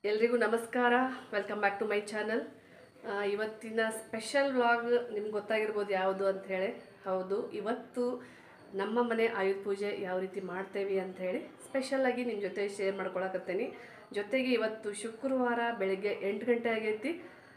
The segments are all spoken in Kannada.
ಎಲ್ರಿಗೂ ನಮಸ್ಕಾರ welcome back to my channel ಇವತ್ತಿನ ಸ್ಪೆಷಲ್ ವ್ಲಾಗ್ ನಿಮ್ಗೆ ಗೊತ್ತಾಗಿರ್ಬೋದು ಯಾವುದು ಅಂತ ಹೇಳಿ ಹೌದು ಇವತ್ತು ನಮ್ಮ ಮನೆ ಆಯುಧ ಪೂಜೆ ಯಾವ ರೀತಿ ಮಾಡ್ತೇವೆ ಅಂತ ಹೇಳಿ ಸ್ಪೆಷಲಾಗಿ ನಿಮ್ಮ ಜೊತೆ ಶೇರ್ ಮಾಡ್ಕೊಳಕತ್ತೇನೆ ಜೊತೆಗೆ ಇವತ್ತು ಶುಕ್ರವಾರ ಬೆಳಗ್ಗೆ ಎಂಟು ಗಂಟೆ ಆಗೈತಿ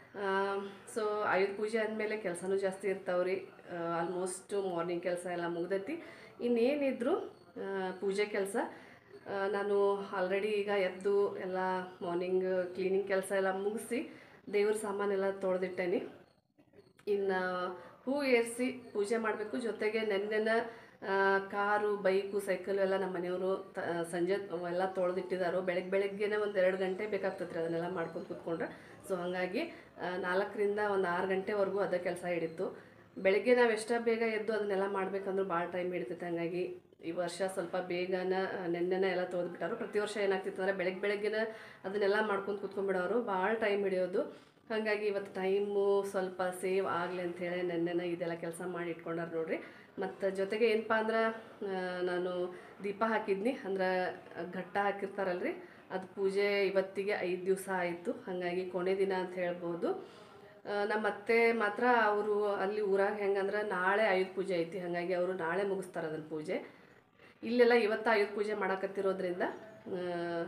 ಸೊ ಆಯುಧ ಪೂಜೆ ಅಂದಮೇಲೆ ಕೆಲಸನೂ ಜಾಸ್ತಿ ಇರ್ತಾವ್ರಿ ಆಲ್ಮೋಸ್ಟ್ ಮಾರ್ನಿಂಗ್ ಕೆಲಸ ಎಲ್ಲ ಮುಗ್ದೈತಿ ಇನ್ನೇನಿದ್ರು ಆ, ಪೂಜೆ ಕೆಲಸ ಆ, ನಾನು ಆಲ್ರೆಡಿ ಈಗ ಎದ್ದು ಎಲ್ಲ ಮಾರ್ನಿಂಗ್ ಕ್ಲೀನಿಂಗ್ ಕೆಲಸ ಎಲ್ಲ ಮುಗಿಸಿ ದೇವ್ರ ಸಾಮಾನೆಲ್ಲ ತೊಳೆದಿಟ್ಟೇನಿ ಇನ್ನು ಹೂ ಏರಿಸಿ ಪೂಜೆ ಮಾಡಬೇಕು ಜೊತೆಗೆ ನೆನ್ನೆನ ಆ, ಕಾರು ಬೈಕು ಸೈಕಲು ಎಲ್ಲ ನಮ್ಮ ಮನೆಯವರು ತ ಸಂಜೆ ಎಲ್ಲ ತೊಳೆದಿಟ್ಟಿದ್ದಾರೋ ಬೆಳಗ್ಗೆ ಬೆಳಗ್ಗೆನೇ ಒಂದು ಎರಡು ಗಂಟೆ ಬೇಕಾಗ್ತದೆ ರೀ ಅದನ್ನೆಲ್ಲ ಮಾಡ್ಕೊಂಡು ಕೂತ್ಕೊಂಡ್ರೆ ಸೊ ಹಾಗಾಗಿ ಆ, ನಾಲ್ಕರಿಂದ ಒಂದು ಆರು ಗಂಟೆವರೆಗೂ ಅದೇ ಕೆಲಸ ಹಿಡಿತು ಬೆಳಗ್ಗೆ ನಾವು ಎಷ್ಟ ಬೇಗ ಎದ್ದು ಅದನ್ನೆಲ್ಲ ಮಾಡ್ಬೇಕಂದ್ರೂ ಭಾಳ ಟೈಮ್ ಹಿಡಿತೈತೆ ಹಾಗಾಗಿ ಈ ವರ್ಷ ಸ್ವಲ್ಪ ಬೇಗನ ಆ, ನೆನ್ನೆನ ಎಲ್ಲ ತೊಳೆದ್ಬಿಟ್ಟಾರು ಪ್ರತಿ ವರ್ಷ ಏನಾಗ್ತಿತ್ತು ಅಂದರೆ ಬೆಳಗ್ಗೆ ಬೆಳಗ್ಗೆನ ಅದನ್ನೆಲ್ಲ ಮಾಡ್ಕೊಂಡು ಕೂತ್ಕೊಂಡ್ಬಿಡೋರು ಭಾಳ ಟೈಮ್ ಹಿಡಿಯೋದು ಹಾಗಾಗಿ ಇವತ್ತು ಟೈಮು ಸ್ವಲ್ಪ ಸೇವ್ ಆಗಲಿ ಅಂಥೇಳಿ ನೆನ್ನೆನ ಇದೆಲ್ಲ ಕೆಲಸ ಮಾಡಿ ಇಟ್ಕೊಂಡಾರ ನೋಡ್ರಿ ಮತ್ತು ಜೊತೆಗೆ ಏನಪ್ಪ ಅಂದ್ರೆ ಆ, ನಾನು ದೀಪ ಹಾಕಿದ್ನಿ ಅಂದ್ರೆ ಘಟ್ಟ ಹಾಕಿರ್ತಾರಲ್ರಿ ಅದು ಪೂಜೆ ಇವತ್ತಿಗೆ ಐದು ದಿವಸ ಆಯಿತು ಹಾಗಾಗಿ ಕೊನೆ ದಿನ ಅಂತ ಹೇಳ್ಬೋದು ಆ, ನಮ್ಮ ಅತ್ತೆ ಮಾತ್ರ ಅವರು ಅಲ್ಲಿ ಊರಾಗ ಹೆಂಗಂದ್ರೆ ನಾಳೆ ಆಯುಧ ಪೂಜೆ ಐತಿ ಹಾಗಾಗಿ ಅವರು ನಾಳೆ ಮುಗಿಸ್ತಾರೆ ಅದನ್ನು ಪೂಜೆ ಇಲ್ಲೆಲ್ಲ ಇವತ್ತು ಆಯುಧ ಪೂಜೆ ಮಾಡಕತ್ತಿರೋದ್ರಿಂದ ಆ,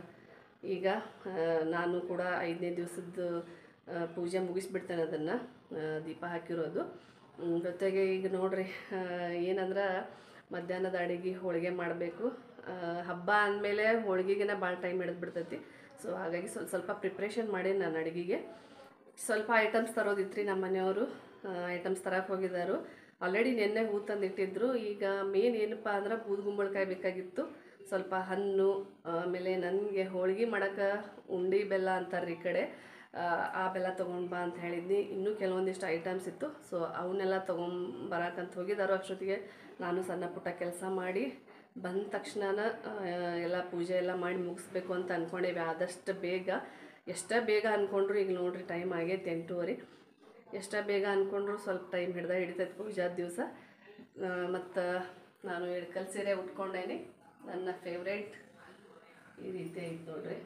ಈಗ ಆ, ನಾನು ಕೂಡ ಐದನೇ ದಿವಸದ ಪೂಜೆ ಮುಗಿಸ್ಬಿಡ್ತೇನೆ ಅದನ್ನು ದೀಪ ಹಾಕಿರೋದು ಹ್ಮ್, ಜೊತೆಗೆ ಈಗ ನೋಡ್ರಿ ಆ, ಏನಂದ್ರೆ ಮಧ್ಯಾಹ್ನದ ಅಡುಗೆ ಹೋಳಿಗೆ ಮಾಡಬೇಕು ಹಬ್ಬ ಅಂದಮೇಲೆ ಹೋಳಿಗೆಗೆನ ಭಾಳ ಟೈಮ್ ಹಿಡಿದ್ಬಿಡ್ತೈತಿ ಸೊ ಹಾಗಾಗಿ ಸ್ವಲ್ಪ ಸ್ವಲ್ಪ ಪ್ರಿಪ್ರೇಷನ್ ಮಾಡಿ ನಾನು ಅಡುಗೆಗೆ ಸ್ವಲ್ಪ ಐಟಮ್ಸ್ ತರೋದಿತ್ತು ರೀ ನಮ್ಮ ಮನೆಯವರು ಐಟಮ್ಸ್ ತರಕ್ಕೆ ಹೋಗಿದ್ದಾರೆ ಆಲ್ರೆಡಿ ನಿನ್ನೆ ಹೂ ತಂದಿಟ್ಟಿದ್ರು ಈಗ ಮೇನ್ ಏನಪ್ಪ ಅಂದ್ರೆ ಬೂದುಗುಂಬಳಕಾಯಿ ಬೇಕಾಗಿತ್ತು ಸ್ವಲ್ಪ ಹಣ್ಣು ಆಮೇಲೆ ನನಗೆ ಹೋಳ್ಗೆ ಮಾಡೋಕೆ ಉಂಡಿ ಬೆಲ್ಲ ಅಂತಾರೆ ಈ ಕಡೆ ಆ, ಆ ಬೆಲ್ಲ ತೊಗೊಂಡು ಬಾ ಅಂತ ಹೇಳಿದ್ನಿ ಇನ್ನೂ ಕೆಲವೊಂದಿಷ್ಟು ಐಟಮ್ಸ್ ಇತ್ತು ಸೊ ಅವನ್ನೆಲ್ಲ ತೊಗೊಂಬರಕಂತ ಹೋಗಿದ್ದಾರೋ ಅಷ್ಟೊತ್ತಿಗೆ ನಾನು ಸಣ್ಣ ಪುಟ್ಟ ಕೆಲಸ ಮಾಡಿ ಬಂದ ತಕ್ಷಣನ ಆ, ಎಲ್ಲ ಪೂಜೆ ಎಲ್ಲ ಮಾಡಿ ಮುಗಿಸ್ಬೇಕು ಅಂತ ಅಂದ್ಕೊಂಡೇವಿ ಆದಷ್ಟು ಬೇಗ ಎಷ್ಟೇ ಬೇಗ ಅಂದ್ಕೊಂಡ್ರು ಈಗ ನೋಡ್ರಿ ಟೈಮ್ ಆಗೈತೆ ಎಂಟೂವರೆ ಎಷ್ಟೇ ಬೇಗ ಅಂದ್ಕೊಂಡ್ರು ಸ್ವಲ್ಪ ಟೈಮ್ ಹಿಡ್ದ ಹಿಡಿತೈತೆ ಪೂಜಾದ ದಿವಸ ಮತ್ತು ನಾನು ಇಳ್ಕಲ್ ಸೀರೆ ಉಟ್ಕೊಂಡೇನಿ ನನ್ನ ಫೇವ್ರೇಟ್ ಈ ರೀತಿ ಐತೆ ನೋಡ್ರಿ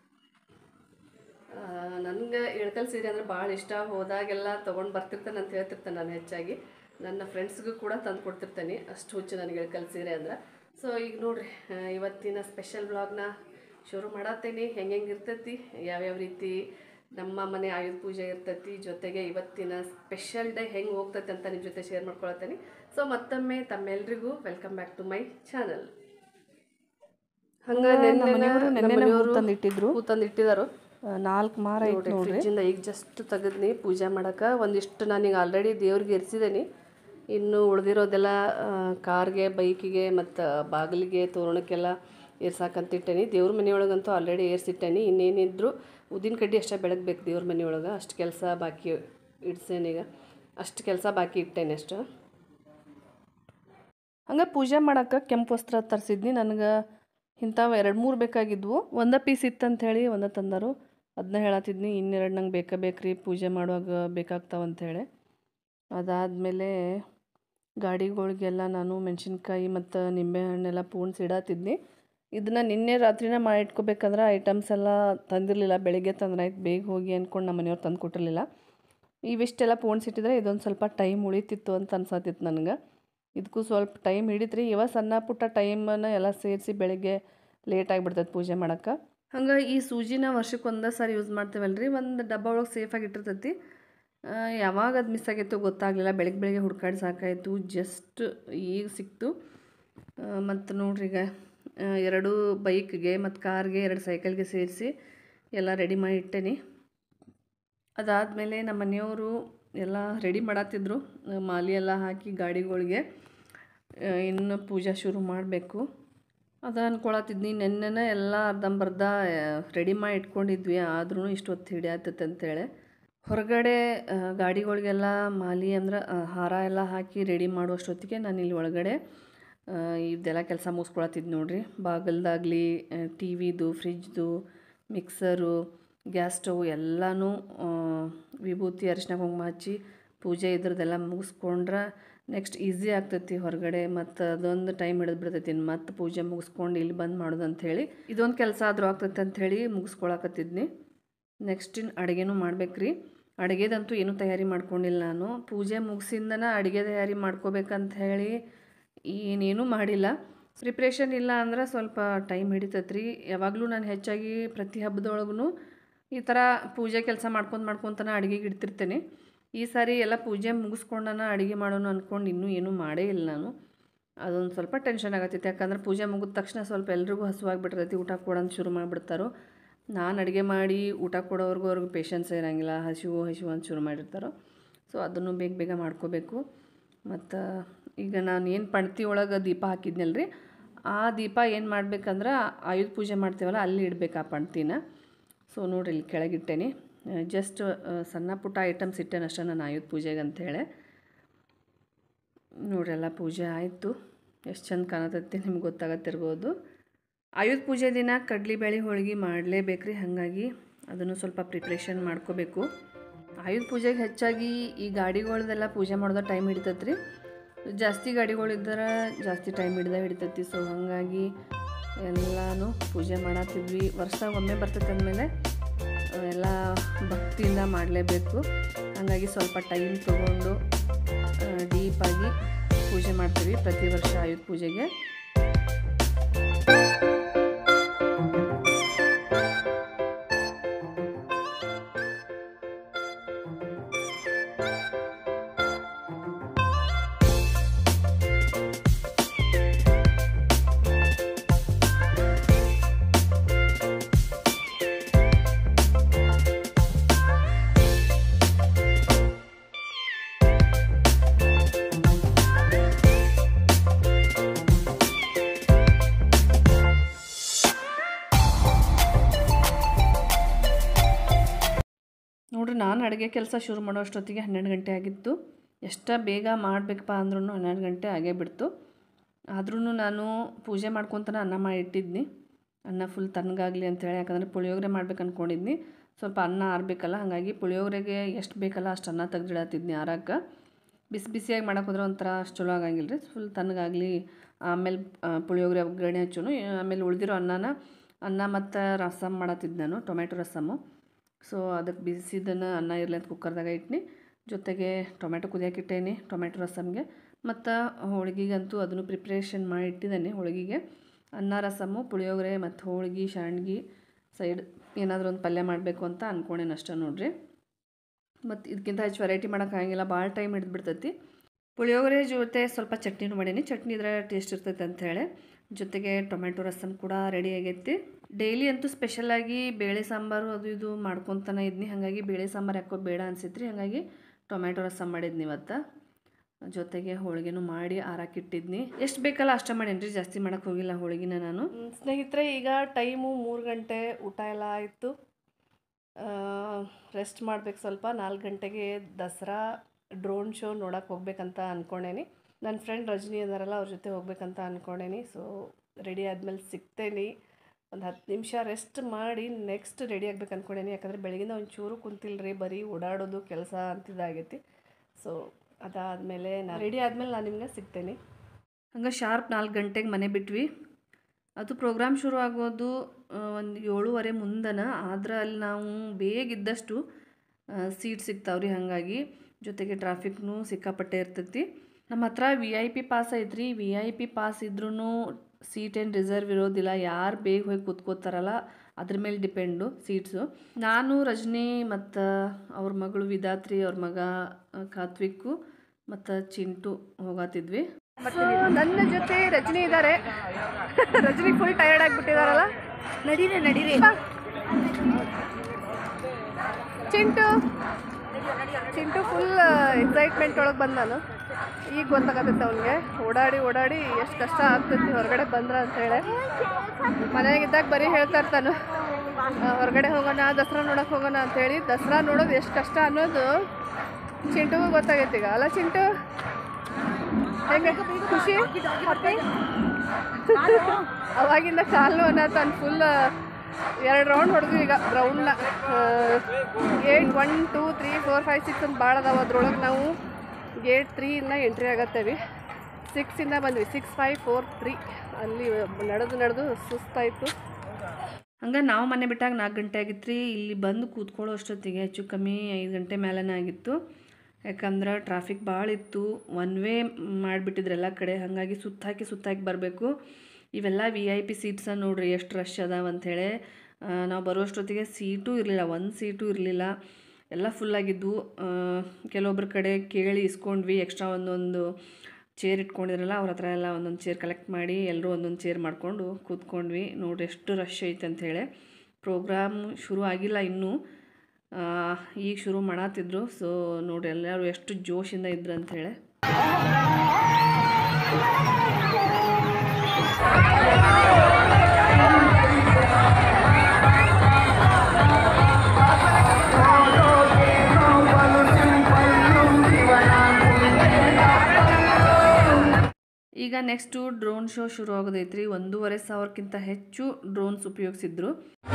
ನನಗೆ ಇಳ್ಕಲ್ ಸೀರೆ ಅಂದ್ರೆ ಭಾಳ ಇಷ್ಟ ಹೋದಾಗೆಲ್ಲ ತೊಗೊಂಡು ಬರ್ತಿರ್ತಾನೆ ಅಂತ ಹೇಳ್ತಿರ್ತಾನೆ ನಾನು ಹೆಚ್ಚಾಗಿ ನನ್ನ ಫ್ರೆಂಡ್ಸ್ಗೂ ಕೂಡ ತಂದು ಕೊಡ್ತಿರ್ತೇನೆ ಅಷ್ಟು ಹುಚ್ಚು ನನಗೆ ಇಳ್ಕಲ್ ಸೀರೆ ಅಂದ್ರೆ ಸೊ ಈಗ ನೋಡ್ರಿ ಆ, ಇವತ್ತಿನ ಸ್ಪೆಷಲ್ ಬ್ಲಾಗ್ನ ಶುರು ಮಾಡತ್ತೇನೆ ಹೆಂಗೆ ಹೆಂಗೆ ಇರ್ತೈತಿ ಯಾವ್ಯಾವ ರೀತಿ ನಮ್ಮ ಮನೆ ಆಯುಧ ಪೂಜೆ ಇರ್ತೈತಿ ಜೊತೆಗೆ ಇವತ್ತಿನ ಸ್ಪೆಷಲ್ ಡೇ ಹೆಂಗೆ ಹೋಗ್ತೈತೆ ಅಂತ ನಿಮ್ಮ ಜೊತೆ ಶೇರ್ ಮಾಡ್ಕೊಳತ್ತೇನೆ ಸೊ ಮತ್ತೊಮ್ಮೆ ತಮ್ಮೆಲ್ರಿಗೂ welcome back to my channel ಹಂಗ ಮನೆಯವರು ನೆನ್ನೆನೆ ಹೂ ತಂದಿಟ್ಟಿದ್ರು. ಹೂ ತಂದಿಟ್ಟಿದಾರು ನಾಲ್ಕು ಮಾರ ಐತೆ ನೋಡ್ರಿ ನೋಡ್ರಿ ಫ್ರಿಜ್ಜಿಂದ ಈಗ ಜಸ್ಟ್ ತೆಗೆದ್ನಿ ಪೂಜೆ ಮಾಡಕ್ಕೆ ಒಂದಿಷ್ಟು ನಾನೀಗ ಆಲ್ರೆಡಿ ದೇವ್ರಿಗೆ ಎರ್ಸಿದ್ದೀನಿ ಇನ್ನು ಉಳಿದಿರೋದೆಲ್ಲ ಕಾರ್ಗೆ ಬೈಕಿಗೆ ಮತ್ತು ಬಾಗಿಲಿಗೆ ತೋರಣಕ್ಕೆಲ್ಲ ಏರ್ಸಾಕಂತಿಟ್ಟೇನಿ ದೇವ್ರ ಮನೆಯೊಳಗಂತೂ ಆಲ್ರೆಡಿ ಏರ್ಸಿಟ್ಟೇನಿ ಇನ್ನೇನಿದ್ರು ಉದ್ದಿನ ಕಡ್ಡಿ ಅಷ್ಟೇ ಬೆಳಗ್ಬೇಕು ದೇವ್ರ ಮನೆಯೊಳಗೆ ಅಷ್ಟು ಕೆಲಸ ಬಾಕಿ ಇಡ್ಸೇನೀಗ ಅಷ್ಟು ಕೆಲಸ ಬಾಕಿ ಇಟ್ಟೇನೆ ಅಷ್ಟು ಹಂಗೆ ಪೂಜೆ ಮಾಡಕ್ಕೆ ಕೆಂಪು ವಸ್ತ್ರ ತರಿಸಿದ್ನಿ ನನಗೆ ಇಂಥವು ಎರಡು ಮೂರು ಬೇಕಾಗಿದ್ವು ಒಂದೇ ಪೀಸ್ ಇತ್ತಂತ ಹೇಳಿ ಒಂದೇ ತಂದರು ಅದನ್ನ ಹೇಳತ್ತಿದ್ನಿ ಇನ್ನೆರಡು ನಂಗೆ ಬೇಕೇ ಬೇಕ್ರಿ ಪೂಜೆ ಮಾಡುವಾಗ ಬೇಕಾಗ್ತಾವ ಅಂಥೇಳಿ ಅದಾದಮೇಲೆ ಗಾಡಿಗಳಿಗೆಲ್ಲ ನಾನು ಮೆಣಸಿನ್ಕಾಯಿ ಮತ್ತು ನಿಂಬೆಹಣ್ಣೆಲ್ಲ ಪೂಣ್ಸ್ ಇಡತ್ತಿದ್ನಿ ಇದನ್ನ ನಿನ್ನೆ ರಾತ್ರಿನೇ ಮಾಡಿ ಇಟ್ಕೋಬೇಕಂದ್ರೆ ಐಟಮ್ಸ್ ಎಲ್ಲ ತಂದಿರಲಿಲ್ಲ ಬೆಳಿಗ್ಗೆ ತಂದ್ರೆ ಆಯ್ತು ಬೇಗ ಹೋಗಿ ಅಂದ್ಕೊಂಡು ನಮ್ಮ ಮನೆಯವ್ರು ತಂದು ಕೊಟ್ಟಿರಲಿಲ್ಲ ಇವಿಷ್ಟೆಲ್ಲ ಪೋಣ್ಸ್ ಇಟ್ಟಿದ್ರೆ ಇದೊಂದು ಸ್ವಲ್ಪ ಟೈಮ್ ಉಳಿತಿತ್ತು ಅಂತ ಅನ್ಸತ್ತಿತ್ತು ನನಗೆ ಇದಕ್ಕೂ ಸ್ವಲ್ಪ ಟೈಮ್ ಹಿಡಿತ್ರಿ ಇವ ಸಣ್ಣ ಪುಟ್ಟ ಟೈಮನ್ನ ಎಲ್ಲ ಸೇರಿಸಿ ಬೆಳಿಗ್ಗೆ ಲೇಟ್ ಆಗಿಬಿಡ್ತೈತೆ ಪೂಜೆ ಮಾಡೋಕೆ ಹಂಗೆ ಈ ಸೂಜಿನ ವರ್ಷಕ್ಕೆ ಒಂದೇ ಸಾರಿ ಯೂಸ್ ಮಾಡ್ತೇವಲ್ರಿ ಒಂದು ಡಬ್ಬ ಒಳಗೆ ಸೇಫಾಗಿ ಇಟ್ಟಿರ್ತೈತಿ ಆ, ಯಾವಾಗ ಅದು ಮಿಸ್ ಆಗೈತೋ ಗೊತ್ತಾಗಲಿಲ್ಲ ಬೆಳಗ್ಗೆ ಬೆಳಗ್ಗೆ ಹುಡ್ಕಾಡಿ ಸಾಕಾಯಿತು ಜಸ್ಟ್ ಈಗ ಸಿಕ್ತು ಮತ್ತು ನೋಡ್ರಿ ಈಗ ಆ, ಎರಡು ಬೈಕ್ಗೆ ಮತ್ತು ಕಾರ್ಗೆ ಎರಡು ಸೈಕಲ್ಗೆ ಸೇರಿಸಿ ಎಲ್ಲ ರೆಡಿ ಮಾಡಿ ಇಟ್ಟೇನಿ ಅದಾದಮೇಲೆ ನಮ್ಮ ಮನೆಯವರು ಎಲ್ಲ ರೆಡಿ ಮಾಡತ್ತಿದ್ರು ಆ, ಮಾಲಿ ಎಲ್ಲ ಹಾಕಿ ಗಾಡಿಗಳಿಗೆ ಆ, ಇನ್ನು ಪೂಜೆ ಶುರು ಮಾಡಬೇಕು ಅದ ಅನ್ಕೊಳತ್ತಿದ್ನಿ ನೆನ್ನೆನೇ ಎಲ್ಲ ಅರ್ಧಂಬರ್ಧ ರೆಡಿ ಮಾಡಿ ಇಟ್ಕೊಂಡಿದ್ವಿ ಆದ್ರೂ ಇಷ್ಟೊತ್ತು ಹಿಡಿಯತ್ತೈತೆ ಅಂತೇಳಿ ಹೊರಗಡೆ ಆ, ಗಾಡಿಗಳಿಗೆಲ್ಲ ಮಾಲಿ ಅಂದ್ರೆ ಆ, ಹಾರ ಎಲ್ಲ ಹಾಕಿ ರೆಡಿ ಮಾಡುವಷ್ಟೊತ್ತಿಗೆ ನಾನು ಇಲ್ಲಿ ಒಳಗಡೆ ಆ, ಇದೆಲ್ಲ ಕೆಲಸ ಮುಗಿಸ್ಕೊಳತ್ತಿದ್ದು ನೋಡ್ರಿ ಬಾಗಲ್ದಾಗಲಿ ಟಿ ವಿದು ಫ್ರಿಜ್ದು ಮಿಕ್ಸರು ಗ್ಯಾಸ್ ಸ್ಟವ್ ಎಲ್ಲನೂ ಆ, ವಿಭೂತಿ ಅರಿಶಿನ ಕುಂಕುಮ ಹಚ್ಚಿ ಪೂಜೆ ಇದ್ರದ್ದೆಲ್ಲ ಮುಗಿಸ್ಕೊಂಡ್ರೆ ನೆಕ್ಸ್ಟ್ ಈಸಿ ಆಗ್ತೈತಿ ಹೊರಗಡೆ ಮತ್ತು ಅದೊಂದು ಟೈಮ್ ಹಿಡಿದು ಬಿಡ್ತೈತಿ ಮತ್ತು ಪೂಜೆ ಮುಗಿಸ್ಕೊಂಡು ಇಲ್ಲಿ ಬಂದು ಮಾಡೋದು ಅಂಥೇಳಿ ಇದೊಂದು ಕೆಲಸ ಆದರೂ ಆಗ್ತೈತೆ ಅಂಥೇಳಿ ಮುಗಿಸ್ಕೊಳಕತ್ತಿದ್ನಿ ನೆಕ್ಸ್ಟ್ ಇನ್ನು ಅಡುಗೆನೂ ಮಾಡ್ಬೇಕ್ರಿ ಅಡುಗೆದಂತೂ ಏನೂ ತಯಾರಿ ಮಾಡ್ಕೊಂಡಿಲ್ಲ ನಾನು ಪೂಜೆ ಮುಗಿಸಿಂದನ ಅಡುಗೆ ತಯಾರಿ ಮಾಡ್ಕೋಬೇಕಂತ ಹೇಳಿ ಏನೇನೂ ಮಾಡಿಲ್ಲ ಪ್ರಿಪ್ರೇಷನ್ ಇಲ್ಲ ಅಂದ್ರೆ ಸ್ವಲ್ಪ ಟೈಮ್ ಹಿಡಿತೈತೆ ರೀ ಯಾವಾಗಲೂ ನಾನು ಹೆಚ್ಚಾಗಿ ಪ್ರತಿ ಹಬ್ಬದೊಳಗೂ ಈ ಥರ ಪೂಜೆ ಕೆಲಸ ಮಾಡ್ಕೊಂಡು ಮಾಡ್ಕೊತನ ಅಡುಗೆಗೆ ಇಡ್ತಿರ್ತೇನೆ ಈ ಸಾರಿ ಎಲ್ಲ ಪೂಜೆ ಮುಗಿಸ್ಕೊಂಡನ ಅಡುಗೆ ಮಾಡೋಣ ಅಂದ್ಕೊಂಡು ಇನ್ನೂ ಏನೂ ಮಾಡೇ ಇಲ್ಲ ನಾನು ಅದೊಂದು ಸ್ವಲ್ಪ ಟೆನ್ಷನ್ ಆಗತ್ತೈತೆ ಯಾಕಂದ್ರೆ ಪೂಜೆ ಮುಗಿದ ತಕ್ಷಣ ಸ್ವಲ್ಪ ಎಲ್ರಿಗೂ ಹಸುವಾಗಿಬಿಟ್ಟಿರ್ತೈತಿ ಊಟ ಕೊಡೋದು ಶುರು ಮಾಡಿಬಿಡ್ತಾರೋ ನಾನು ಅಡುಗೆ ಮಾಡಿ ಊಟ ಕೊಡೋವ್ರಿಗೂ ಅವ್ರಿಗೆ ಪೇಷನ್ಸ್ ಇರೋಂಗಿಲ್ಲ ಹಸಿವು ಹಸಿವು ಅಂತ ಶುರು ಮಾಡಿರ್ತಾರೋ ಸೊ ಅದನ್ನು ಬೇಗ ಬೇಗ ಮಾಡ್ಕೋಬೇಕು ಮತ್ತು ಈಗ ನಾನು ಏನು ಪಣ್ತಿ ಒಳಗೆ ದೀಪ ಹಾಕಿದ್ನಲ್ಲ ರೀ ಆ ದೀಪ ಏನು ಮಾಡ್ಬೇಕಂದ್ರೆ ಆಯುಧ ಪೂಜೆ ಮಾಡ್ತೀವಲ್ಲ ಅಲ್ಲಿ ಇಡ್ಬೇಕು ಆ ಪಣ್ತಿನ ಸೊ ನೋಡ್ರಿ ಇಲ್ಲಿ ಕೆಳಗಿಟ್ಟೇನಿ ಜಸ್ಟ್ ಸಣ್ಣ ಪುಟ್ಟ ಐಟಮ್ಸ್ ಇಟ್ಟೇನೆ ಅಷ್ಟೇ ನಾನು ಆಯುಧ ಪೂಜೆಗೆ ಅಂಥೇಳಿ ನೋಡ್ರಿ ಎಲ್ಲ ಪೂಜೆ ಆಯಿತು ಎಷ್ಟು ಚಂದ ಕಾಣತೈತಿ ನಿಮ್ಗೆ ಗೊತ್ತಾಗತ್ತಿರ್ಬೋದು ಆಯುಧ ಪೂಜೆ ದಿನ ಕಡ್ಲಿಬೇಳೆ ಹೋಳಿಗೆ ಮಾಡಲೇಬೇಕ್ರಿ ಹಾಗಾಗಿ ಅದನ್ನು ಸ್ವಲ್ಪ ಪ್ರಿಪ್ರೇಷನ್ ಮಾಡ್ಕೋಬೇಕು ಆಯುಧ ಪೂಜೆಗೆ ಹೆಚ್ಚಾಗಿ ಈ ಗಾಡಿಗಳ್ದೆಲ್ಲ ಪೂಜೆ ಮಾಡೋದು ಟೈಮ್ ಹಿಡಿತೈತೆ ರೀ ಜಾಸ್ತಿ ಗಾಡಿಗಳಿದ್ರೆ ಜಾಸ್ತಿ ಟೈಮ್ ಹಿಡ್ದ ಹಿಡಿತೈತಿ ಸೊ ಹಾಗಾಗಿ ಎಲ್ಲನೂ ಪೂಜೆ ಮಾಡತ್ತಿದ್ವಿ ವರ್ಷ ಒಮ್ಮೆ ಬರ್ತೈತೆ ಅಂದಮೇಲೆ ಎಲ್ಲ ಭಕ್ತಿಯಿಂದ ಮಾಡಲೇಬೇಕು ಹಾಗಾಗಿ ಸ್ವಲ್ಪ ಟೈಮ್ ತೊಗೊಂಡು ಡೀಪಾಗಿ ಪೂಜೆ ಮಾಡ್ತೀವಿ ಪ್ರತಿ ವರ್ಷ ಆಯುಧ ಪೂಜೆಗೆ ನೋಡ್ರಿ ನಾನು ಅಡುಗೆ ಕೆಲಸ ಶುರು ಮಾಡೋ ಅಷ್ಟೊತ್ತಿಗೆ ಹನ್ನೆರಡು ಗಂಟೆ ಆಗಿತ್ತು ಎಷ್ಟು ಬೇಗ ಮಾಡಬೇಕಪ್ಪ ಅಂದ್ರೂ ಹನ್ನೆರಡು ಗಂಟೆ ಆಗೇ ಬಿಡ್ತು ಆದ್ರೂ ನಾನು ಪೂಜೆ ಮಾಡ್ಕೊತನ ಅನ್ನ ಮಾಡಿ ಇಟ್ಟಿದ್ನಿ ಅನ್ನ ಫುಲ್ ತಣ್ಣಗಾಗಲಿ ಅಂತೇಳಿ ಯಾಕಂದರೆ ಪುಳಿಯೋಗರೆ ಮಾಡ್ಬೇಕು ಅಂದ್ಕೊಂಡಿದ್ನಿ ಸ್ವಲ್ಪ ಅನ್ನ ಆರಬೇಕಲ್ಲ ಹಾಗಾಗಿ ಪುಳಿಯೋಗರೆಗೆ ಎಷ್ಟು ಬೇಕಲ್ಲ ಅಷ್ಟು ಅನ್ನ ತೆಗ್ದಿಡತ್ತಿದ್ನಿ ಆರಕ್ಕೆ ಬಿಸಿ ಬಿಸಿಯಾಗಿ ಮಾಡಕ್ಕೆ ಹೋದ್ರೆ ಒಂಥರ ಅಷ್ಟು ಚಲೋ ಆಗಂಗಿಲ್ಲ ರೀ ಫುಲ್ ತಣ್ಣಗಾಗಲಿ ಆಮೇಲೆ ಪುಳಿಯೋಗರೆ ಒಗ್ಗರಣೆ ಹಚ್ಚುನು ಆಮೇಲೆ ಉಳಿದಿರೋ ಅನ್ನನ ಅನ್ನ ಮತ್ತು ರಸಮ್ ಮಾಡತ್ತಿದ್ದು ನಾನು ಟೊಮೆಟೊ ರಸಮ್ಮು ಸೊ ಅದಕ್ಕೆ ಬಿಸಿದನ್ನು ಅನ್ನ ಇರಲಿ ಅಂತ ಕುಕ್ಕರ್ದಾಗ ಇಟ್ನಿ ಜೊತೆಗೆ ಟೊಮೆಟೊ ಕುದಿಯಕ್ಕೆ ಇಟ್ಟೇನಿ ಟೊಮೆಟೊ ರಸಮ್ಗೆ ಮತ್ತು ಹೋಳಿಗೆಗಂತೂ ಅದನ್ನು ಪ್ರಿಪ್ರೇಷನ್ ಮಾಡಿ ಇಟ್ಟಿದ್ದೇನೆ ಹೋಳಿಗೆಗೆ ಅನ್ನ ರಸಮ್ಮು ಪುಳಿಯೋಗರೆ ಮತ್ತು ಹೋಳ್ಗೆ ಶಾಣ್ಗಿ ಸೈಡ್ ಏನಾದರೂ ಒಂದು ಪಲ್ಯ ಮಾಡಬೇಕು ಅಂತ ಅಂದ್ಕೊಂಡೇನು ಅಷ್ಟೇ ನೋಡ್ರಿ ಮತ್ತು ಇದಕ್ಕಿಂತ ಹೆಚ್ಚು ವೆರೈಟಿ ಮಾಡೋಕ್ಕಾಗಿಲ್ಲ ಭಾಳ ಟೈಮ್ ಹಿಡಿದ್ಬಿಡ್ತೈತಿ ಪುಳಿಯೋಗರೆ ಜೊತೆ ಸ್ವಲ್ಪ ಚಟ್ನಿನೂ ಮಾಡೀನಿ ಚಟ್ನಿ ಇದ್ರೆ ಟೇಸ್ಟ್ ಇರ್ತೈತೆ ಅಂಥೇಳಿ ಜೊತೆಗೆ ಟೊಮೆಟೊ ರಸಮ್ ಕೂಡ ರೆಡಿ ಆಗೈತಿ ಡೈಲಿ ಅಂತೂ ಸ್ಪೆಷಲಾಗಿ ಬೇಳೆ ಸಾಂಬಾರು ಅದು ಇದು ಮಾಡ್ಕೊತಾನೆ ಇದ್ನಿ ಹಾಗಾಗಿ ಬೇಳೆ ಸಾಂಬಾರು ಯಾಕೋ ಬೇಡ ಅನ್ಸಿತ್ರಿ ಹಾಗಾಗಿ ಟೊಮೆಟೊ ರಸಮ್ ಮಾಡಿದ್ನಿ ಇವತ್ತು ಜೊತೆಗೆ ಹೋಳಿಗೆನೂ ಮಾಡಿ ಆರಾಕಿಟ್ಟಿದ್ನಿ ಎಷ್ಟು ಬೇಕಲ್ಲ ಅಷ್ಟೇ ಮಾಡೀನಿ ರೀ ಜಾಸ್ತಿ ಮಾಡೋಕ್ಕೆ ಹೋಗಿಲ್ಲ ಹೋಳಿಗೆನ ನಾನು ಸ್ನೇಹಿತರೆ ಈಗ ಟೈಮು ಮೂರು ಗಂಟೆ ಊಟ ಎಲ್ಲ ಆಯಿತು ರೆಸ್ಟ್ ಮಾಡ್ಬೇಕು ಸ್ವಲ್ಪ ನಾಲ್ಕು ಗಂಟೆಗೆ ದಸರಾ ಡ್ರೋನ್ ಶೋ ನೋಡೋಕೆ ಹೋಗ್ಬೇಕಂತ ಅಂದ್ಕೊಂಡೇನಿ ನನ್ನ ಫ್ರೆಂಡ್ ರಜನಿ ಇದಾರಲ್ಲ ಅವ್ರ ಜೊತೆ ಹೋಗ್ಬೇಕಂತ ಅಂದ್ಕೊಂಡೇನಿ ಸೊ ರೆಡಿ ಆದಮೇಲೆ ಸಿಗ್ತೇನೆ ಒಂದು ಹತ್ತು ನಿಮಿಷ ರೆಸ್ಟ್ ಮಾಡಿ ನೆಕ್ಸ್ಟ್ ರೆಡಿ ಆಗ್ಬೇಕು ಅಂದ್ಕೊಂಡೇನಿ ಯಾಕಂದರೆ ಬೆಳಗಿಂದ ಒಂಚೂರು ಕುಂತಿಲ್ಲ ರೀ ಬರೀ ಓಡಾಡೋದು ಕೆಲಸ ಅಂತಿದ್ದಾಗೈತಿ ಸೊ ಅದಾದಮೇಲೆ ನಾ ರೆಡಿ ಆದಮೇಲೆ ನಾನು ನಿಮ್ಗೆ ಸಿಗ್ತೇನೆ ಹಂಗೆ ಶಾರ್ಪ್ ನಾಲ್ಕು ಗಂಟೆಗೆ ಮನೆ ಬಿಟ್ವಿ ಅದು ಪ್ರೋಗ್ರಾಮ್ ಶುರು ಆಗೋದು ಒಂದು ಏಳುವರೆ ಮುಂದನ ಆದ್ರೆ ಅಲ್ಲಿ ನಾವು ಬೇಗ ಇದ್ದಷ್ಟು ಸೀಟ್ ಸಿಗ್ತಾವ್ರಿ ಹಾಗಾಗಿ ಜೊತೆಗೆ ಟ್ರಾಫಿಕ್ನೂ ಸಿಕ್ಕಾಪಟ್ಟೆ ಇರ್ತೈತಿ ನಮ್ಮ ಹತ್ರ ವಿ ಐ ಪಿ ಪಾಸ್ ಐತ್ರಿ ವಿ ಐ ಪಿ ಪಾಸ್ ಇದ್ರೂ ಸೀಟ್ ಏನು ರಿಸರ್ವ್ ಇರೋದಿಲ್ಲ ಯಾರು ಬೇಗ ಹೋಗಿ ಕೂತ್ಕೋತಾರಲ್ಲ ಅದ್ರ ಮೇಲೆ ಡಿಪೆಂಡು ಸೀಟ್ಸು ನಾನು ರಜನಿ ಮತ್ತು ಅವ್ರ ಮಗಳು ವಿಧಾತ್ರಿ ಅವ್ರ ಮಗ ಆ, ಕಾತ್ವಿಕ್ಕು ಮತ್ತು ಚಿಂಟು ಹೋಗತ್ತಿದ್ವಿ ನನ್ನ ಜೊತೆ ರಜನಿ ಇದ್ದಾರೆ ರಜನಿ ಫುಲ್ ಟಯರ್ಡ್ ಆಗಿಬಿಟ್ಟಿದಾರಲ್ಲ ನಡೀರಿ ನಡೀರಿ ಚಿಂಟು ಚಿಂಟು ಫುಲ್ ಎಕ್ಸೈಟ್ಮೆಂಟ್ ಒಳಗೆ ಬಂದ ನಾನು ಈಗ ಗೊತ್ತಾಗತ್ತೈತೆ ಅವನಿಗೆ ಓಡಾಡಿ ಓಡಾಡಿ ಎಷ್ಟು ಕಷ್ಟ ಆಗ್ತೈತಿ ಹೊರಗಡೆ ಬಂದ್ರ ಅಂತೇಳಿ ಮನೆಯಾಗಿದ್ದಾಗ ಬರೀ ಹೇಳ್ತಾ ಇರ್ತಾನು ಆ, ಹೊರಗಡೆ ಹೋಗೋಣ ದಸರಾ ನೋಡಕ್ಕೆ ಹೋಗೋಣ ಅಂತೇಳಿ ದಸರಾ ನೋಡೋದು ಎಷ್ಟು ಕಷ್ಟ ಅನ್ನೋದು ಚಿಂಟುಗೂ ಗೊತ್ತಾಗೈತೆ ಈಗ ಅಲ್ಲ ಚಿಂಟು ಹೆಂಗೆ ಖುಷಿ ಹ್ಯಾಪಿ ಅವಾಗಿಂದ ಚಾಲು ಅನ್ನತ್ತಾನ ಫುಲ್ ಎರಡು ರೌಂಡ್ ಹೊಡೆದ್ವಿ ಈಗ ರೌಂಡ್ನ gate one two three four five six ಅಂತ ಭಾಳ ಅದಾವ ಅದ್ರೊಳಗೆ ನಾವು ಗೇಟ್ ತ್ರೀಯಿಂದ ಎಂಟ್ರಿ ಆಗತ್ತೇವಿ ಸಿಕ್ಸಿಂದ ಬಂದ್ವಿ ಸಿಕ್ಸ್ ಫೈವ್ ಫೋರ್ ತ್ರೀ ಅಲ್ಲಿ ನಡೆದು ನಡೆದು ಸುಸ್ತಾಯಿತು ಹಂಗೆ ನಾವು ಮನೆ ಬಿಟ್ಟಾಗ ನಾಲ್ಕು ಗಂಟೆ ಆಗಿತ್ತು ರೀ ಇಲ್ಲಿ ಬಂದು ಕೂತ್ಕೊಳ್ಳೋ ಅಷ್ಟೊತ್ತಿಗೆ ಹೆಚ್ಚು ಕಮ್ಮಿ ಐದು ಗಂಟೆ ಮೇಲೇ ಆಗಿತ್ತು ಯಾಕಂದ್ರೆ ಟ್ರಾಫಿಕ್ ಭಾಳ ಇತ್ತು ಒನ್ ವೇ ಮಾಡಿಬಿಟ್ಟಿದ್ರು ಎಲ್ಲ ಕಡೆ ಹಾಗಾಗಿ ಸುತ್ತಾಕಿ ಸುತ್ತಾಕಿ ಬರಬೇಕು ಇವೆಲ್ಲ ವಿ ಐ ಪಿ ಸೀಟ್ಸ ನೋಡ್ರಿ ಎಷ್ಟು ರಶ್ ಅದಾವ ಅಂಥೇಳಿ ನಾವು ಬರುವಷ್ಟೊತ್ತಿಗೆ ಸೀಟೂ ಇರಲಿಲ್ಲ ಒಂದು ಸೀಟು ಇರಲಿಲ್ಲ ಎಲ್ಲ ಫುಲ್ಲಾಗಿದ್ವು ಕೆಲವೊಬ್ಬರ ಕಡೆ ಕೇಳಿ ಇಸ್ಕೊಂಡ್ವಿ ಎಕ್ಸ್ಟ್ರಾ ಒಂದೊಂದು ಚೇರ್ ಇಟ್ಕೊಂಡಿದ್ರಲ್ಲ ಅವ್ರ ಹತ್ರ ಎಲ್ಲ ಒಂದೊಂದು ಚೇರ್ ಕಲೆಕ್ಟ್ ಮಾಡಿ ಎಲ್ಲರೂ ಒಂದೊಂದು ಚೇರ್ ಮಾಡಿಕೊಂಡು ಕೂತ್ಕೊಂಡ್ವಿ ನೋಡ್ರಿ ಎಷ್ಟು ರಶ್ ಐತೆ ಅಂಥೇಳಿ ಪ್ರೋಗ್ರಾಮ್ ಶುರು ಆಗಿಲ್ಲ ಇನ್ನೂ ಆ, ಈಗ ಶುರು ಮಾಡತ್ತಿದ್ರು ಸೊ ನೋಡ್ರಿ ಎಲ್ಲರೂ ಎಷ್ಟು ಜೋಶಿಂದ ಇದ್ರು ಅಂಥೇಳಿ ಈಗ ನೆಕ್ಸ್ಟು ಡ್ರೋನ್ ಶೋ ಶುರು ಆಗೋದೈತ್ರಿ ಒಂದೂವರೆ ಸಾವಿರಕ್ಕಿಂತ ಹೆಚ್ಚು ಡ್ರೋನ್ಸ್ ಉಪಯೋಗಿಸಿದ್ರು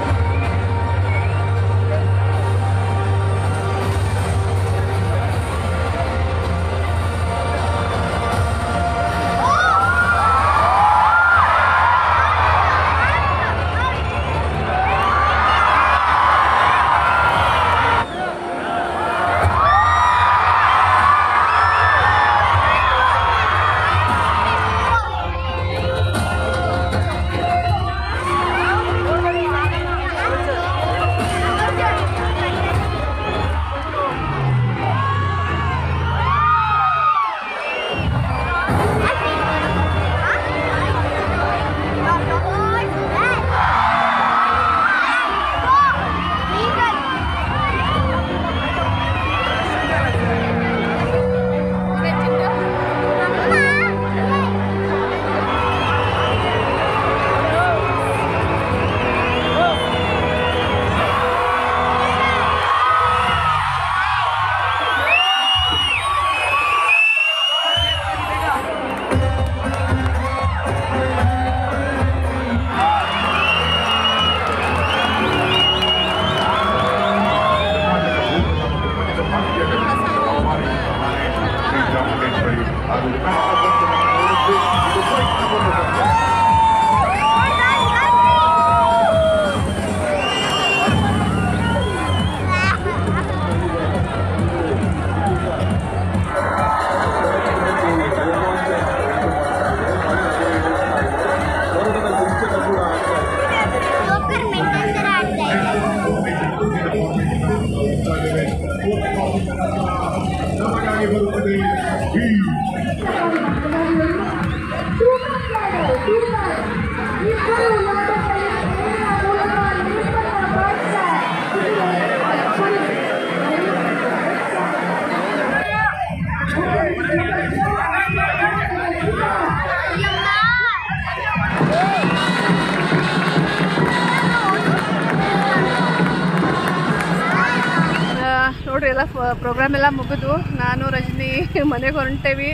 ಆ, ನೋಡ್ರಿ ಎಲ್ಲ ಪ್ರೋಗ್ರಾಮ್ ಎಲ್ಲ ಮುಗಿದು ನಾನು ರಜನಿ ಮನೆಗೆ ಹೊರಟೇವಿ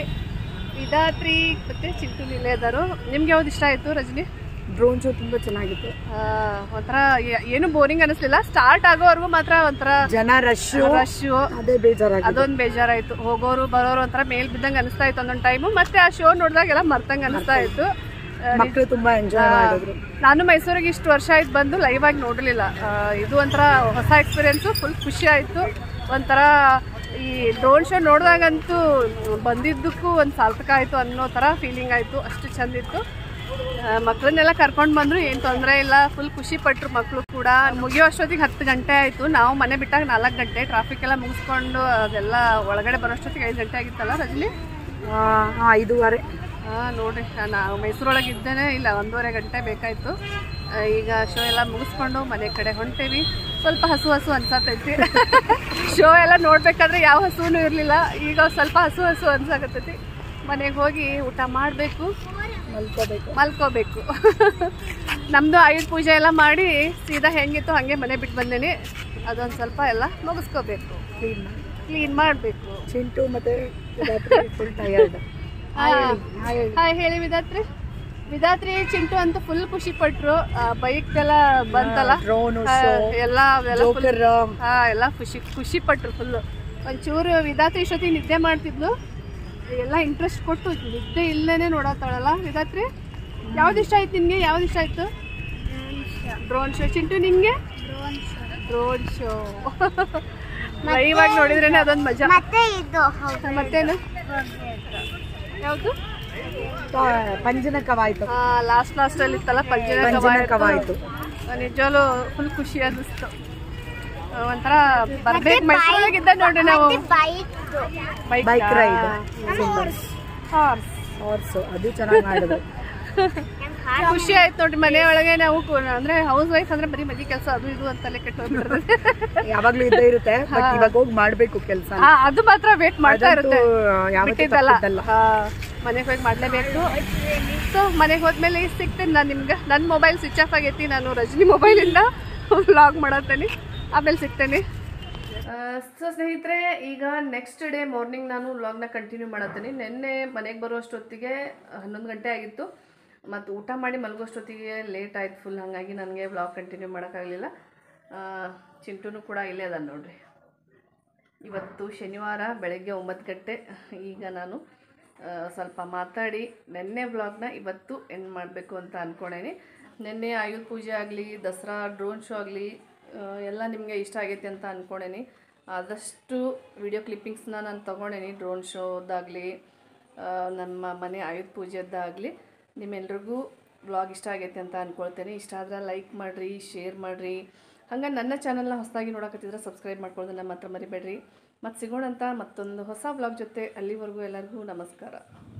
ಇದಾತ್ರಿ ಮತ್ತೆ ಚಿಂಟು ಇಲ್ಲೇ ಇದ್ದಾರು ನಿಮ್ಗೆ ಯಾವ್ದು ಇಷ್ಟ ಆಯ್ತು ರಜನಿ ಡ್ರೋನ್ ಶೋ ತುಂಬಾ ಚೆನ್ನಾಗಿತ್ತು ಆ, ಒಂಥರ ಏ- ಏನು ಬೋರಿಂಗ್ ಅನಿಸ್ಲಿಲ್ಲ ಸ್ಟಾರ್ಟ್ ಆಗೋವರೆಗೂ ಮಾತ್ರ ಒಂಥರ ಜನ ರಶ್ ರಶ್ ಅದೇ ಬೇಜಾರಾಗಿದೆ ಅದೊಂದು ಬೇಜಾರಾಯ್ತು ಹೋಗೋರು ಬರೋರು ಒಂಥರ ಮೇಲ್ ಬಿದ್ದಂಗೆ ಅನಿಸ್ತಾ ಇತ್ತು ಒಂದೊಂದು ಟೈಮು ಮತ್ತೆ ಆ ಶೋ ನೋಡಿದಾಗೆಲ್ಲ ಮರ್ತಂಗೆ ಅನಿಸ್ತಾ ಇತ್ತು ಆ, ಮಕ್ಕಳು ತುಂಬಾ ಎಂಜಾಯ್ ಮಾಡಿದ್ರು ನಾನು ಮೈಸೂರಿಗೆ ಇಷ್ಟು ವರ್ಷ ಆಯ್ತು ಬಂದು ಲೈವ್ ಆಗಿ ನೋಡಲಿಲ್ಲ ಇದು ಒಂಥರ ಹೊಸ ಎಕ್ಸ್ಪೀರಿಯನ್ಸು ಫುಲ್ ಖುಷಿ ಆಯಿತು ಒಂಥರ ಈ ಡ್ರೋನ್ ಶೋ ನೋಡಿದಾಗಂತೂ ಬಂದಿದ್ದಕ್ಕೂ ಒಂದು ಸಾರ್ಥಕ ಆಯಿತು ಅನ್ನೋ ಥರ ಫೀಲಿಂಗ್ ಆಯಿತು ಅಷ್ಟು ಚಂದಿತ್ತು ಆ, ಮಕ್ಕಳನ್ನೆಲ್ಲ ಕರ್ಕೊಂಡು ಬಂದರು ಏನು ತೊಂದರೆ ಇಲ್ಲ ಫುಲ್ ಖುಷಿ ಪಟ್ಟರು ಮಕ್ಕಳು ಕೂಡ ಮುಗಿಯೋ ಅಷ್ಟೊತ್ತಿಗೆ ಹತ್ತು ಗಂಟೆ ಆಯಿತು ನಾವು ಮನೆ ಬಿಟ್ಟಾಗ ನಾಲ್ಕು ಗಂಟೆ ಟ್ರಾಫಿಕ್ ಎಲ್ಲ ಮುಗಿಸ್ಕೊಂಡು ಅದೆಲ್ಲ ಒಳಗಡೆ ಬರೋಷ್ಟೊತ್ತಿಗೆ ಐದು ಗಂಟೆ ಆಗಿತ್ತಲ್ಲ ರಜನಿ ಆ, ಹಾ ಐದೂವರೆ ಹಾಂ ನೋಡ್ರಿ ನಾವು ಮೈಸೂರೊಳಗೆ ಇದ್ದೇನೆ ಇಲ್ಲ ಒಂದೂವರೆ ಗಂಟೆ ಬೇಕಾಯಿತು ಈಗ ಶೋ ಎಲ್ಲ ಮುಗಿಸ್ಕೊಂಡು ಮನೆ ಕಡೆ ಹೊಂಟೇವಿ ಸ್ವಲ್ಪ ಹಸು ಹಸು ಅನ್ಸತೈತಿ ಶೋ ಎಲ್ಲ ನೋಡ್ಬೇಕಾದ್ರೆ ಯಾವ ಹಸುನು ಇರಲಿಲ್ಲ ಈಗ ಸ್ವಲ್ಪ ಹಸು ಹಸು ಅನ್ಸಾಕತ್ತೈತಿ ಮನೆಗೆ ಹೋಗಿ ಊಟ ಮಾಡಬೇಕು ಮಲ್ಕೋಬೇಕು ಮಲ್ಕೋಬೇಕು ನಮ್ಮದು ಆಯುಧ ಪೂಜೆ ಎಲ್ಲ ಮಾಡಿ ಸೀದಾ ಹೆಂಗಿತ್ತು ಹಾಗೆ ಮನೆ ಬಿಟ್ಟು ಬಂದೇನಿ ಅದೊಂದು ಸ್ವಲ್ಪ ಎಲ್ಲ ಮುಗಿಸ್ಕೋಬೇಕು ಕ್ಲೀನ್ ಕ್ಲೀನ್ ಮಾಡಬೇಕು ಚಿಂಟು ಮತ್ತೆ ಫುಲ್ ಟಯರ್ಡ್ ಹಾಯ್ ಹೇಳಿ ವಿಧಾತ್ರಿ ವಿಧಾತ್ರಿ ಚಿಂಟು ಅಂತೂ ಫುಲ್ ಖುಷಿ ಪಟ್ರು ಬೈಕ್ ಎಲ್ಲ ಬಂತಲ್ಲ ಡ್ರೋನ್ ಆ, ಶೋ ಎಲ್ಲ ಎಲ್ಲ full- ಜೋಕರ್ ಹಾ ಎಲ್ಲ ಖುಷಿ ಖುಷಿ ಪಟ್ರು ಫುಲ್ ಒಂಚೂರು ವಿಧಾತ್ರಿ ಇಷ್ಟೊತ್ತಿಗೆ ನಿದ್ದೆ ಮಾಡ್ತಿದ್ಲು ಎಲ್ಲ ಇಂಟ್ರೆಸ್ಟ್ ಕೊಟ್ಟು ನಿದ್ದೆ ಇಲ್ಲೇನೆ ನೋಡತ್ತಾಳಲ್ಲ ವಿಧಾತ್ರಿ ಯಾವ್ದು ಇಷ್ಟ ಆಯ್ತು ನಿನ್ಗೆ ಯಾವ್ದು ಇಷ್ಟ ಆಯ್ತು ಡ್ರೋನ್ ಶೋ ಚಿಂಟು ನಿಂಗೆ ಡ್ರೋನ್ ಶೋ ಲೈವ್ ಆಗಿ ನೋಡಿದ್ರೇನೆ ಅದೊಂದು ಮಜಾ ಮತ್ತೆ ಇದು ಹೌದು ಮತ್ತೇನು ಯಾವುದು ಪಂಜನ ಕವಾಯ್ತು ಲಾಸ್ಟ್ ಲಾಸ್ಟ್ ಅಲ್ಲಿ ಇತ್ತಲ್ಲ ಪಂಜಿನ ಪಂಜಿನ ಕವಾಯ್ತು ನಿಜವಾಗ್ಲೂ ಫುಲ್ ಖುಷಿ ಅನ್ನಿಸ್ತು ಆ, ಒಂಥರ ಬರ್ಬೇಕು ಮೈಸೂರಾಗಿದ್ದ ನೋಡ್ರಿ ನಾವು bike bike Bike ride. Horse horse ಅದು ಚೆನ್ನಾಗಿ ಮಾಡಿದ್ರು ಖುಷಿ ಆಯ್ತು ನೋಡ್ರಿ ಮನೆಯೊಳಗೆ ನಾವು ಕು- ಅಂದ್ರೆ ಹೌಸ್ ವೈಫ್ ಅಂದ್ರೆ ಬರೀ ಮನೆ ಕೆಲಸ ಅದು ಇದು ಅಂತಲೇ ಕೆಟ್ಟೋಗ್ಬಿಡ್ತದೆ ಯಾವಾಗ್ಲೂ ಇದ್ದೇ ಇರುತ್ತೆ ಬಟ್ ಇವಾಗ ಹೋಗಿ ಮಾಡ್ಬೇಕು ಕೆಲಸ ಆ, ಅದು ಮಾತ್ರ ವೇಟ್ ಮಾಡ್ತಾ ಇರುತ್ತೆ ಯಾವತ್ತೂ ಬಿಟ್ಟಿದ್ದಲ್ಲ ತಪ್ಪಿದ್ದಲ್ಲ. ಮನೆಗೆ ಹೋಗಿ ಮಾಡಲೇಬೇಕು ಸೊ ಮನೆಗೆ ಹೋದ್ಮೇಲೆ ಸಿಗ್ತೀನಿ ನಾನು ನಿಮ್ಗೆ ನನ್ನ ಮೊಬೈಲ್ ಸ್ವಿಚ್ ಆಫ್ ಆಗೈತಿ ನಾನು ರಜನಿ ಮೊಬೈಲಿಂದ ವ್ಲಾಗ್ ಮಾಡತ್ತೇನೆ ಆಮೇಲೆ ಸಿಗ್ತೇನೆ ಸೊ ಸ್ನೇಹಿತರೆ ಈಗ ನೆಕ್ಸ್ಟ್ ಡೇ ಮಾರ್ನಿಂಗ್ ನಾನು ವ್ಲಾಗ್ನ ಕಂಟಿನ್ಯೂ ಮಾಡತ್ತೀನಿ ನಿನ್ನೆ ಮನೆಗೆ ಬರುವಷ್ಟೊತ್ತಿಗೆ ಹನ್ನೊಂದು ಗಂಟೆ ಆಗಿತ್ತು ಮತ್ತು ಊಟ ಮಾಡಿ ಮಲಗೋಷ್ಟೊತ್ತಿಗೆ ಲೇಟ್ ಆಯ್ತು ಫುಲ್ ಹಾಗಾಗಿ ನನಗೆ ವ್ಲಾಗ್ ಕಂಟಿನ್ಯೂ ಮಾಡೋಕ್ಕಾಗಲಿಲ್ಲ ಚಿಂಟುನು ಕೂಡ ಇಲ್ಲೇ ಅದ ನೋಡ್ರಿ ಇವತ್ತು ಶನಿವಾರ ಬೆಳಗ್ಗೆ ಒಂಬತ್ತು ಗಂಟೆ ಈಗ ನಾನು ಆ, ಸ್ವಲ್ಪ ಮಾತಾಡಿ ನೆನ್ನೆ ವ್ಲಾಗ್ನ ಇವತ್ತು ಎಂಡ್ ಮಾಡಬೇಕು ಅಂತ ಅಂದ್ಕೊಂಡೇನಿ ನಿನ್ನೆ ಆಯುಧ ಪೂಜೆ ಆಗಲಿ ದಸರಾ ಡ್ರೋನ್ ಶೋ ಆಗಲಿ ಎಲ್ಲ ನಿಮಗೆ ಇಷ್ಟ ಆಗೈತೆ ಅಂತ ಅಂದ್ಕೊಂಡೇನಿ ಆದಷ್ಟು ವಿಡಿಯೋ ಕ್ಲಿಪ್ಪಿಂಗ್ಸ್ನ ನಾನು ತೊಗೊಂಡೇನಿ ಡ್ರೋನ್ ಶೋದಾಗಲಿ ನಮ್ಮ ಮನೆ ಆಯುಧ ಪೂಜೆದ್ದಾಗಲಿ ನಿಮ್ಮೆಲ್ರಿಗೂ ವ್ಲಾಗ್ ಇಷ್ಟ ಆಗೈತೆ ಅಂತ ಅಂದ್ಕೊಳ್ತೇನೆ ಇಷ್ಟ ಆದ್ರೆ ಲೈಕ್ ಮಾಡಿರಿ ಶೇರ್ ಮಾಡಿರಿ ಹಂಗೆ ನನ್ನ ಚಾನಲ್ನ ಹೊಸದಾಗಿ ನೋಡಕತ್ತಿದ್ರೆ ಸಬ್ಸ್ಕ್ರೈಬ್ ಮಾಡ್ಕೊಳ್ಳೋದನ್ನ ಮಾತ್ರ ಮರಿಬೇಡ್ರಿ ಮತ್ತು ಸಿಗೋಣಂತ ಮತ್ತೊಂದು ಹೊಸ ವ್ಲಾಗ್ ಜೊತೆ ಅಲ್ಲಿವರೆಗೂ ಎಲ್ಲರಿಗೂ ನಮಸ್ಕಾರ